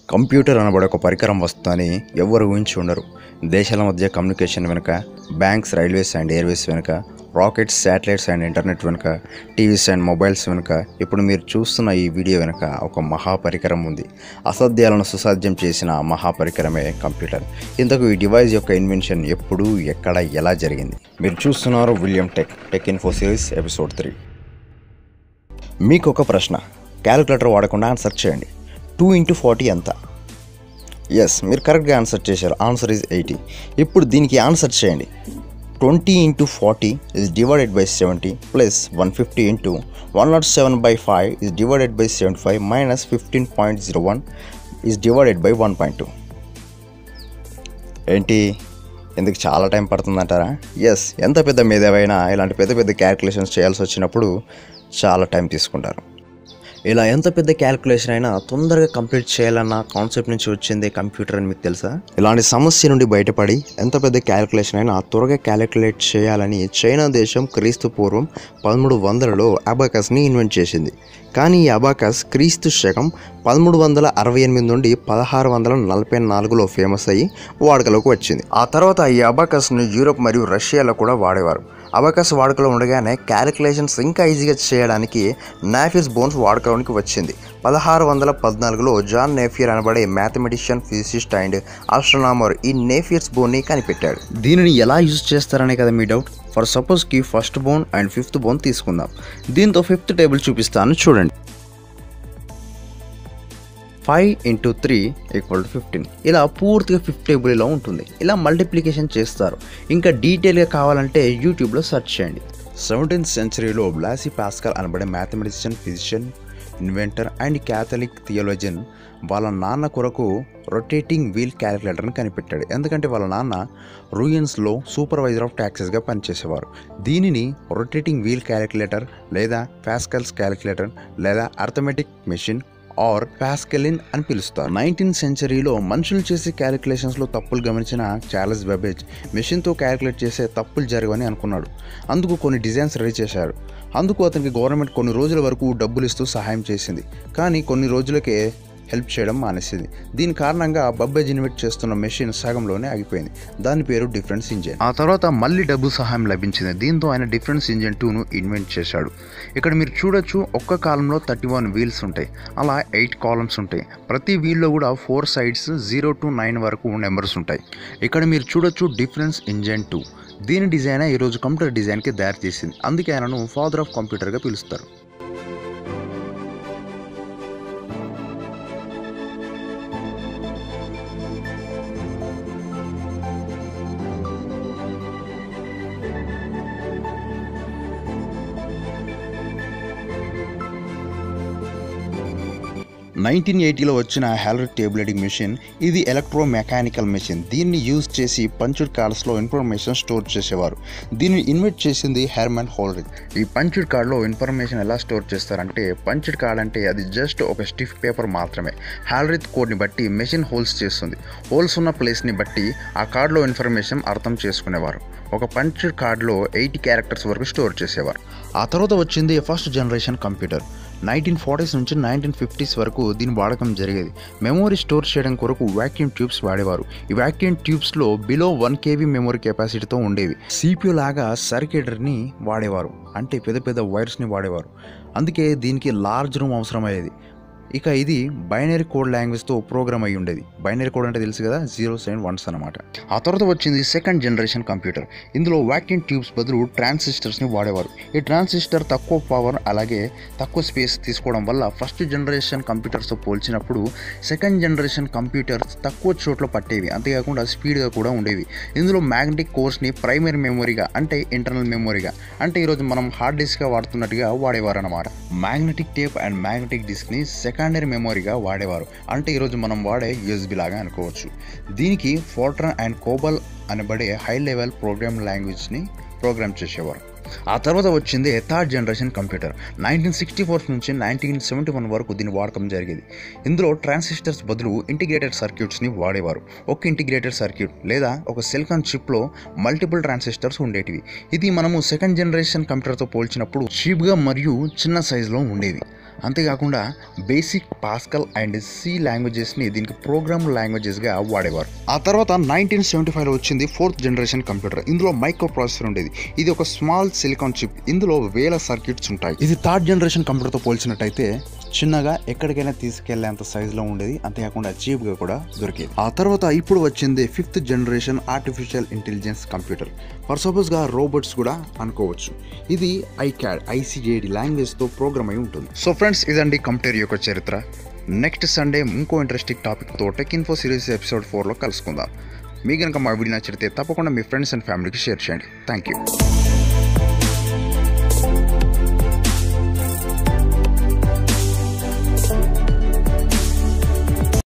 computer అనబడే ఒక పరికరం వస్తుందని ఎవరు ఊహించి ఉండరు దేశాల మధ్య కమ్యూనికేషన్ వెనుక బ్యాంక్స్ రైల్వేస్ అండ్ ఎయిర్వేస్ వెనుక రాకెట్స్ శాటిలైట్స్ అండ్ ఇంటర్నెట్ వెనుక టీవీస్ అండ్ మొబైల్స్ వెనుక ఇప్పుడు మీరు చూస్తున్న ఈ వీడియో వెనుక ఒక మహా పరికరం ఉంది అసాధ్యాలను సుసాధ్యం చేసిన ఆ మహా పరికరమే కంప్యూటర్ ఇంతకు ఈ డివైస్ యొక్క ఇన్వెన్షన్ ఎప్పుడు ఎక్కడ ఎలా జరిగింది మీరు చూస్తున్నారు William tech tech info series episode three మీకు ఒక ప్రశ్న క్యాలిక్యులేటర్ వాడకుండా ఆన్సర్ చేయండి టూ ఇంటూ ఫార్టీ ఎంత ఎస్ మీరు కరెక్ట్గా ఆన్సర్ చేశారు ఆన్సర్ ఈజ్ ఎయిటీ ఇప్పుడు దీనికి ఆన్సర్ చేయండి twenty into forty is divided by seventy plus one fifty into one nought seven by five is divided by seventy five minus fifteen point zero one is divided by one point two ఏంటి ఎందుకు చాలా time పడుతుందంటారా yes ఎంత పెద్ద మేధావైనా ఇలాంటి పెద్ద పెద్ద calculations చేయాల్సి వచ్చినప్పుడు చాలా టైం తీసుకుంటారు ఇలా ఎంత పెద్ద క్యాల్కులేషన్ అయినా తొందరగా కంప్లీట్ చేయాలన్న కాన్సెప్ట్ నుంచి వచ్చిందే కంప్యూటర్ అని మీకు తెలుసా ఇలాంటి సమస్య నుండి బయటపడి ఎంత పెద్ద క్యాల్కులేషన్ అయినా త్వరగా క్యాలిక్యులేట్ చేయాలని చైనా దేశం క్రీస్తు పూర్వం పదమూడు వందలలో అబాకస్ని ఇన్వెంట్ చేసింది కానీ ఈ అబాకస్ క్రీస్తు శకం పదమూడు వందల అరవై ఎనిమిది నుండి పదహారు వందల నలభై నాలుగులో ఫేమస్ అయ్యి వాడుకలోకి వచ్చింది ఆ తర్వాత ఈ అబాకస్ను యూరోప్ మరియు రష్యాలో కూడా వాడేవారు అబాకస్ వాడుకలో ఉండగానే క్యాలిక్యులేషన్స్ ఇంకా ఈజీగా చేయడానికి నాఫిస్ బోన్స్ వాడుకలోనికి వచ్చింది పదహారు వందల పద్నాలుగులో జాన్ నేఫియర్ అనబడే మ్యాథమెటిషియన్ ఫిజిసిస్ట్ అండ్ ఆస్ట్రోనామర్ ఈ నేఫియర్స్ బోన్ని కనిపెట్టాడు దీనిని ఎలా యూజ్ చేస్తారనే కదా మీ డౌట్ ఫర్ సపోజ్కి first bone and fifth bone తీసుకుందాం దీంతో ఫిఫ్త్ టేబుల్ చూపిస్తాను చూడండి five into three equal to fifteen ఇలా పూర్తిగా ఫిఫ్త్ టేబుల్ ఇలా ఉంటుంది ఇలా మల్టిప్లికేషన్ చేస్తారు ఇంకా డీటెయిల్గా కావాలంటే యూట్యూబ్లో సెర్చ్ చేయండి సెవెంటీన్త్ సెంచరీలో బ్లాసీ పాస్కల్ అనబడే mathematician physician inventor and Catholic theologian వాళ్ళ నాన్న కొరకు రొటేటింగ్ వీల్ క్యాలిక్యులేటర్ని కనిపెట్టాడు ఎందుకంటే వాళ్ళ నాన్న రూయన్స్లో సూపర్వైజర్ ఆఫ్ ట్యాక్సెస్గా పనిచేసేవారు దీనిని రొటేటింగ్ వీల్ క్యాలిక్యులేటర్ లేదా పాస్కల్స్ క్యాలిక్యులేటర్ లేదా అర్థమెటిక్ మెషిన్ ఆర్ పాస్కెలిన్ అని పిలుస్తారు నైన్టీన్త్ సెంచరీలో మనుషులు చేసే క్యాలిక్యులేషన్స్లో తప్పులు గమనించిన చార్లెస్ బెబేజ్ మెషిన్తో క్యాలిక్యులేట్ చేసే తప్పులు జరగవని అనుకున్నాడు అందుకు కొన్ని డిజైన్స్ రెడీ చేశాడు అందుకు అతనికి గవర్నమెంట్ కొన్ని రోజుల వరకు డబ్బులు ఇస్తూ సహాయం చేసింది కానీ కొన్ని రోజులకే హెల్ప్ చేయడం మానేసింది దీని కారణంగా బబ్బేజ్ ఇన్వెస్ట్ చేస్తున్న మెషిన్ సగంలోనే ఆగిపోయింది దాని పేరు డిఫరెన్స్ ఇంజిన్ ఆ తర్వాత మళ్ళీ డబ్బు సహాయం లభించింది దీంతో ఆయన డిఫరెన్స్ ఇంజిన్ టూను ఇన్వెంట్ చేశాడు ఇక్కడ మీరు చూడొచ్చు ఒక్క కాలంలో థర్టీ వన్ వీల్స్ ఉంటాయి అలా ఎయిట్ కాలమ్స్ ఉంటాయి ప్రతి వీల్లో కూడా four sides zero to nine వరకు నెంబర్స్ ఉంటాయి ఇక్కడ మీరు చూడొచ్చు డిఫరెన్స్ ఇంజిన్ టూ దీని డిజైన్ ఈరోజు కంప్యూటర్ డిజైన్కి దారి తీసింది అందుకే ఆయనను ఫాదర్ ఆఫ్ కంప్యూటర్గా పిలుస్తారు నైన్టీన్ ఎయిటీలో వచ్చిన హ్యాలరీ టేబులెటింగ్ మెషిన్ ఇది ఎలక్ట్రో మెకానికల్ మెషిన్ దీన్ని యూజ్ చేసి పంచుడ్ కార్డ్స్లో ఇన్ఫర్మేషన్ స్టోర్ చేసేవారు దీన్ని ఇన్వెస్ట్ చేసింది హెర్మన్ హోల్రిక్ ఈ పంచుడ్ కార్డ్లో ఇన్ఫర్మేషన్ ఎలా స్టోర్ చేస్తారంటే పంచుడ్ కార్డ్ అంటే అది జస్ట్ ఒక స్టిఫ్ పేపర్ మాత్రమే హ్యాలరిత్ కోడ్ని బట్టి మెషిన్ హోల్స్ చేస్తుంది హోల్స్ ఉన్న ప్లేస్ని బట్టి ఆ కార్డులో ఇన్ఫర్మేషన్ అర్థం చేసుకునేవారు ఒక పంచుడ్ కార్డులో ఎయిటీ క్యారెక్టర్స్ వరకు స్టోర్ చేసేవారు ఆ తర్వాత వచ్చింది first generation computer nineteen forties నుంచి నైన్టీన్ ఫిఫ్టీస్ వరకు దీని వాడకం జరిగేది మెమొరీ స్టోర్ చేయడం కొరకు వ్యాక్యూమ్ ట్యూబ్స్ వాడేవారు ఈ వ్యాక్యూమ్ ట్యూబ్స్లో బిలో వన్ కేవీ మెమొరీ కెపాసిటీతో ఉండేవి సిపియు లాగా సర్క్యూటర్ని వాడేవారు అంటే పెద్ద పెద్ద వైర్స్ని వాడేవారు అందుకే దీనికి లార్జ్ రూమ్ అవసరమయ్యేది ఇక ఇది బైనరీ కోడ్ లాంగ్వేజ్తో ప్రోగ్రామ్ అయి ఉండేది బైనరీ కోడ్ అంటే తెలుసు కదా జీరోస్ అండ్ వన్స్ అనమాట ఆ తర్వాత వచ్చింది సెకండ్ జనరేషన్ కంప్యూటర్ ఇందులో వ్యాక్యూమ్ ట్యూబ్స్ బదులు ట్రాన్సిస్టర్స్ని వాడేవారు ఈ ట్రాన్సిస్టర్ తక్కువ పవర్ అలాగే తక్కువ స్పేస్ తీసుకోవడం వల్ల ఫస్ట్ జనరేషన్ కంప్యూటర్స్తో పోల్చినప్పుడు సెకండ్ జనరేషన్ కంప్యూటర్స్ తక్కువ చోట్ల పట్టేవి అంతేకాకుండా స్పీడ్గా కూడా ఉండేవి ఇందులో మ్యాగ్నెటిక్ కోర్స్ని ప్రైమరీ మెమొరీగా అంటే ఇంటర్నల్ మెమొరీగా అంటే ఈరోజు మనం హార్డ్ డిస్క్గా వాడుతున్నట్టుగా వాడేవారు అనమాట మ్యాగ్నెటిక్ టేప్ అండ్ మ్యాగ్నెటిక్ డిస్క్ని సెకండరీ మెమొరీగా వాడేవారు అంటే ఈరోజు మనం వాడే యూఎస్బి లాగా అనుకోవచ్చు దీనికి ఫోర్ట్రాన్ అండ్ కోబల్ అనబడే హై లెవెల్ ప్రోగ్రామ్ లాంగ్వేజ్ని ప్రోగ్రామ్ చేసేవారు ఆ తర్వాత వచ్చింది third generation computer nineteen sixty four నుంచి నైన్టీన్ సెవెంటీ వన్ వరకు దీని వాడకం జరిగేది ఇందులో ట్రాన్సిస్టర్స్ బదులు ఇంటిగ్రేటెడ్ సర్క్యూట్స్ని వాడేవారు ఒక ఇంటిగ్రేటెడ్ సర్క్యూట్ లేదా ఒక సిలికాన్ చిప్లో మల్టిపుల్ ట్రాన్సిస్టర్స్ ఉండేటివి ఇది మనము సెకండ్ జనరేషన్ కంప్యూటర్తో పోల్చినప్పుడు చీప్గా మరియు చిన్న సైజులో ఉండేవి అంతేకాకుండా బేసిక్ పాస్కల్ అండ్ సి లాంగ్వేజెస్ని దీనికి ప్రోగ్రామ్ లాంగ్వేజెస్గా వాడేవారు ఆ తర్వాత నైన్టీన్ సెవెంటీ ఫైవ్లో వచ్చింది ఫోర్త్ జనరేషన్ కంప్యూటర్ ఇందులో మైక్రో ప్రాసెసర్ ఉండేది ఇది ఒక స్మాల్ సిలికాన్ చిప్ ఇందులో వేల సర్క్యూట్స్ ఉంటాయి ఇది థర్డ్ జనరేషన్ కంప్యూటర్తో పోల్చినట్టయితే చిన్నగా ఎక్కడికైనా తీసుకెళ్లేంత సైజులో ఉండేది అంతేకాకుండా చీప్గా కూడా దొరికేది ఆ తర్వాత ఇప్పుడు వచ్చింది fifth generation artificial intelligence computer for సపోజ్గా రోబోట్స్ కూడా అనుకోవచ్చు ఇది ఐక్యాడ్ ఐసిజేడి లాంగ్వేజ్తో ప్రోగ్రామ్ అయి ఉంటుంది సో ఫ్రెండ్స్ ఇదండి కంప్యూటర్ యొక్క చరిత్ర నెక్స్ట్ సండే ఇంకో ఇంట్రెస్టింగ్ టాపిక్తో టెక్ ఇన్ఫో సిరీస్ ఎపిసోడ్ ఫోర్లో కలుసుకుందాం మీ కనుక మా వీడియో నచ్చితే తప్పకుండా మీ ఫ్రెండ్స్ అండ్ ఫ్యామిలీకి షేర్ చేయండి థ్యాంక్ యూ